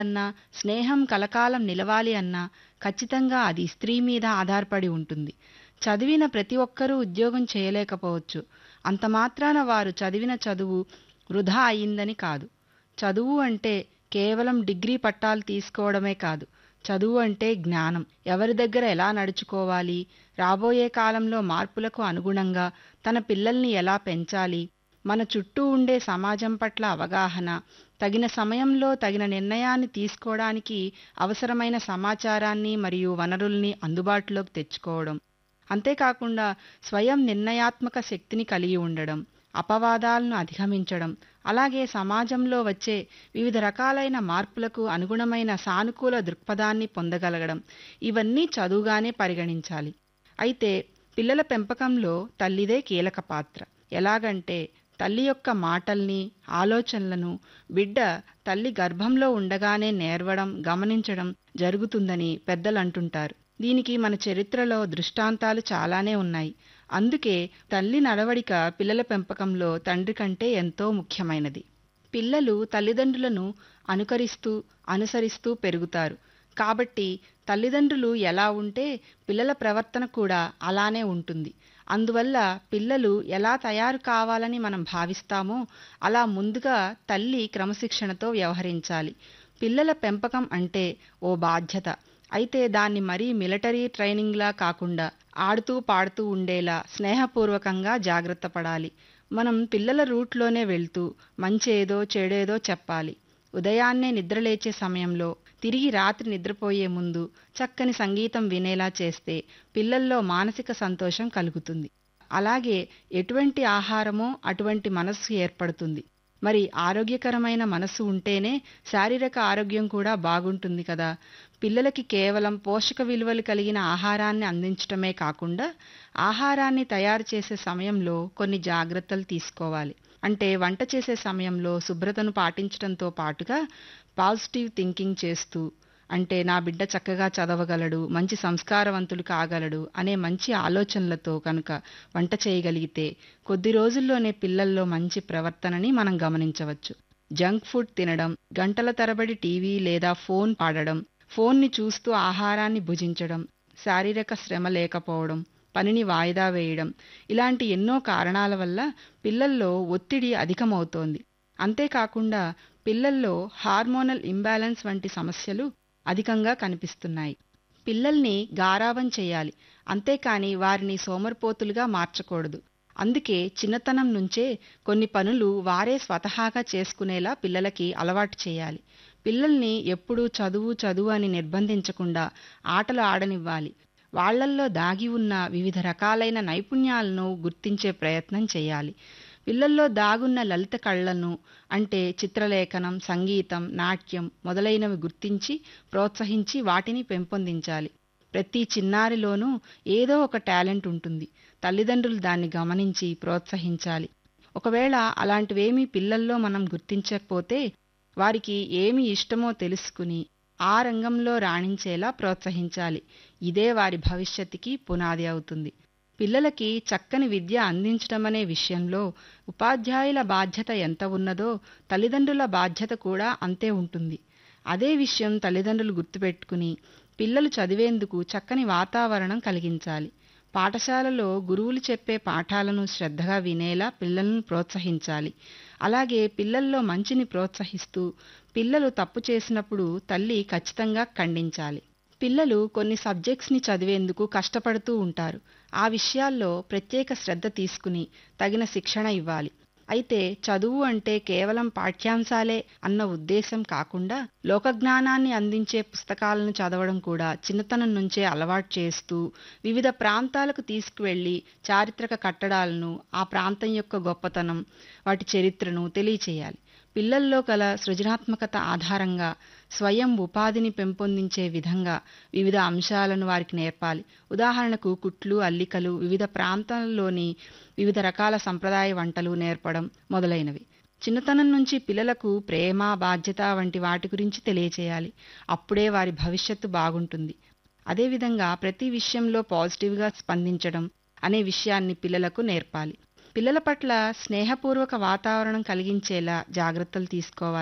అన్నా స్నేహం కలకాలం నిలవాలి అన్నా ఖచ్చితంగా అది స్త్రీ మీద ఆధారపడి ఉంటుంది చదివిన ప్రతి ఒక్కరూ ఉద్యోగం చేయలేకపోవచ్చు అంత మాత్రాన వారు చదివిన చదువు వృధా అయిందని కాదు చదువు అంటే కేవలం డిగ్రీ పట్టాలు తీసుకోవడమే కాదు చదువు అంటే జ్ఞానం ఎవరి దగ్గర ఎలా నడుచుకోవాలి రాబోయే కాలంలో మార్పులకు అనుగుణంగా తన పిల్లల్ని ఎలా పెంచాలి మన చుట్టూ ఉండే సమాజం పట్ల అవగాహన తగిన సమయంలో తగిన నిర్ణయాన్ని తీసుకోవడానికి అవసరమైన సమాచారాన్ని మరియు వనరుల్ని అందుబాటులోకి తెచ్చుకోవడం అంతేకాకుండా స్వయం నిర్ణయాత్మక శక్తిని కలిగి ఉండడం అపవాదాలను అధిగమించడం అలాగే సమాజంలో వచ్చే వివిధ రకాలైన మార్పులకు అనుగుణమైన సానుకూల దృక్పథాన్ని పొందగలగడం ఇవన్నీ చదువుగానే పరిగణించాలి అయితే పిల్లల పెంపకంలో తల్లిదే కీలక పాత్ర ఎలాగంటే తల్లి యొక్క మాటల్ని ఆలోచనలను బిడ్డ తల్లి గర్భంలో ఉండగానే నేర్వడం గమనించడం జరుగుతుందని పెద్దలు అంటుంటారు దీనికి మన చరిత్రలో దృష్టాంతాలు చాలానే ఉన్నాయి అందుకే తల్లి నడవడిక పిల్లల పెంపకంలో తండ్రి కంటే ఎంతో ముఖ్యమైనది పిల్లలు తల్లిదండ్రులను అనుకరిస్తూ అనుసరిస్తూ పెరుగుతారు కాబట్టి తల్లిదండ్రులు ఎలా ఉంటే పిల్లల ప్రవర్తన కూడా అలానే ఉంటుంది అందువల్ల పిల్లలు ఎలా తయారు కావాలని మనం భావిస్తామో అలా ముందుగా తల్లి క్రమశిక్షణతో వ్యవహరించాలి పిల్లల పెంపకం అంటే ఓ బాధ్యత అయితే దాన్ని మరీ మిలిటరీ ట్రైనింగ్లా కాకుండా ఆడుతూ పాడుతూ ఉండేలా స్నేహపూర్వకంగా జాగ్రత్త పడాలి మనం పిల్లల రూట్లోనే వెళ్తూ మంచేదో చెడేదో చెప్పాలి ఉదయాన్నే నిద్రలేచే సమయంలో తిరిగి రాత్రి నిద్రపోయే ముందు చక్కని సంగీతం వినేలా చేస్తే పిల్లల్లో మానసిక సంతోషం కలుగుతుంది అలాగే ఎటువంటి ఆహారమో అటువంటి మనస్సు ఏర్పడుతుంది మరి ఆరోగ్యకరమైన మనసు ఉంటేనే శారీరక ఆరోగ్యం కూడా బాగుంటుంది కదా పిల్లలకి కేవలం పోషక విలువలు కలిగిన ఆహారాన్ని అందించటమే కాకుండా ఆహారాన్ని తయారు చేసే సమయంలో కొన్ని జాగ్రత్తలు తీసుకోవాలి అంటే వంట చేసే సమయంలో శుభ్రతను పాటించడంతో పాటుగా పాజిటివ్ థింకింగ్ చేస్తూ అంటే నా బిడ్డ చక్కగా చదవగలడు మంచి సంస్కారవంతులు కాగలడు అనే మంచి ఆలోచనలతో కనుక వంట చేయగలిగితే కొద్ది రోజుల్లోనే పిల్లల్లో మంచి ప్రవర్తనని మనం గమనించవచ్చు జంక్ ఫుడ్ తినడం గంటల తరబడి టీవీ లేదా ఫోన్ పాడడం ఫోన్ని చూస్తూ ఆహారాన్ని భుజించడం శారీరక శ్రమ లేకపోవడం పనిని వాయిదా వేయడం ఇలాంటి ఎన్నో కారణాల వల్ల పిల్లల్లో ఒత్తిడి అధికమవుతోంది అంతేకాకుండా పిల్లల్లో హార్మోనల్ ఇంబ్యాలెన్స్ వంటి సమస్యలు అధికంగా కనిపిస్తున్నాయి పిల్లల్ని గారాబం చేయాలి అంతేకాని వారిని సోమరిపోతులుగా మార్చకూడదు అందుకే చిన్నతనం నుంచే కొన్ని పనులు వారే స్వతహాగా చేసుకునేలా పిల్లలకి అలవాటు చేయాలి పిల్లల్ని ఎప్పుడూ చదువు చదువు అని నిర్బంధించకుండా ఆటలు ఆడనివ్వాలి వాళ్లల్లో దాగి ఉన్న వివిధ రకాలైన నైపుణ్యాలను గుర్తించే ప్రయత్నం చేయాలి పిల్లల్లో దాగున్న లలిత కళలను అంటే చిత్రలేఖనం సంగీతం నాట్యం మొదలైనవి గుర్తించి ప్రోత్సహించి వాటిని పెంపొందించాలి ప్రతి చిన్నారిలోనూ ఏదో ఒక టాలెంట్ ఉంటుంది తల్లిదండ్రులు దాన్ని గమనించి ప్రోత్సహించాలి ఒకవేళ అలాంటివేమీ పిల్లల్లో మనం గుర్తించకపోతే వారికి ఏమి ఇష్టమో తెలుసుకుని ఆ రంగంలో రాణించేలా ప్రోత్సహించాలి ఇదే వారి భవిష్యత్తుకి పునాది అవుతుంది పిల్లలకి చక్కని విద్య అందించడమనే విషయంలో ఉపాధ్యాయుల బాధ్యత ఎంత ఉన్నదో తల్లిదండ్రుల బాధ్యత కూడా అంతే ఉంటుంది అదే విషయం తల్లిదండ్రులు గుర్తుపెట్టుకుని పిల్లలు చదివేందుకు చక్కని వాతావరణం కలిగించాలి పాఠశాలలో గురువులు చెప్పే పాఠాలను శ్రద్ధగా వినేలా పిల్లలను ప్రోత్సహించాలి అలాగే పిల్లల్లో మంచిని ప్రోత్సహిస్తూ పిల్లలు తప్పు చేసినప్పుడు తల్లి ఖచ్చితంగా ఖండించాలి పిల్లలు కొన్ని సబ్జెక్ట్స్ని చదివేందుకు కష్టపడుతూ ఉంటారు ఆ విషయాల్లో ప్రత్యేక శ్రద్ధ తీసుకుని తగిన శిక్షణ ఇవ్వాలి అయితే చదువు అంటే కేవలం పాఠ్యాంశాలే అన్న ఉద్దేశం కాకుండా లోకజ్ఞానాన్ని అందించే పుస్తకాలను చదవడం కూడా చిన్నతనం నుంచే అలవాటు చేస్తూ వివిధ ప్రాంతాలకు తీసుకువెళ్లి చారిత్రక కట్టడాలను ఆ ప్రాంతం యొక్క గొప్పతనం వాటి చరిత్రను తెలియచేయాలి పిల్లల్లో గల సృజనాత్మకత ఆధారంగా స్వయం ఉపాధిని పెంపొందించే విధంగా వివిధ అంశాలను వారికి నేర్పాలి ఉదాహరణకు కుట్లు అల్లికలు వివిధ ప్రాంతాల్లోని వివిధ రకాల సంప్రదాయ వంటలు నేర్పడం మొదలైనవి చిన్నతనం నుంచి పిల్లలకు ప్రేమ బాధ్యత వంటి వాటి గురించి తెలియచేయాలి అప్పుడే వారి భవిష్యత్తు బాగుంటుంది అదేవిధంగా ప్రతి విషయంలో పాజిటివ్గా స్పందించడం అనే విషయాన్ని పిల్లలకు నేర్పాలి పిల్లల పట్ల స్నేహపూర్వక వాతావరణం కలిగించేలా జాగ్రత్తలు తీసుకోవాలి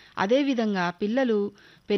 అదేవిధంగా పిల్లలు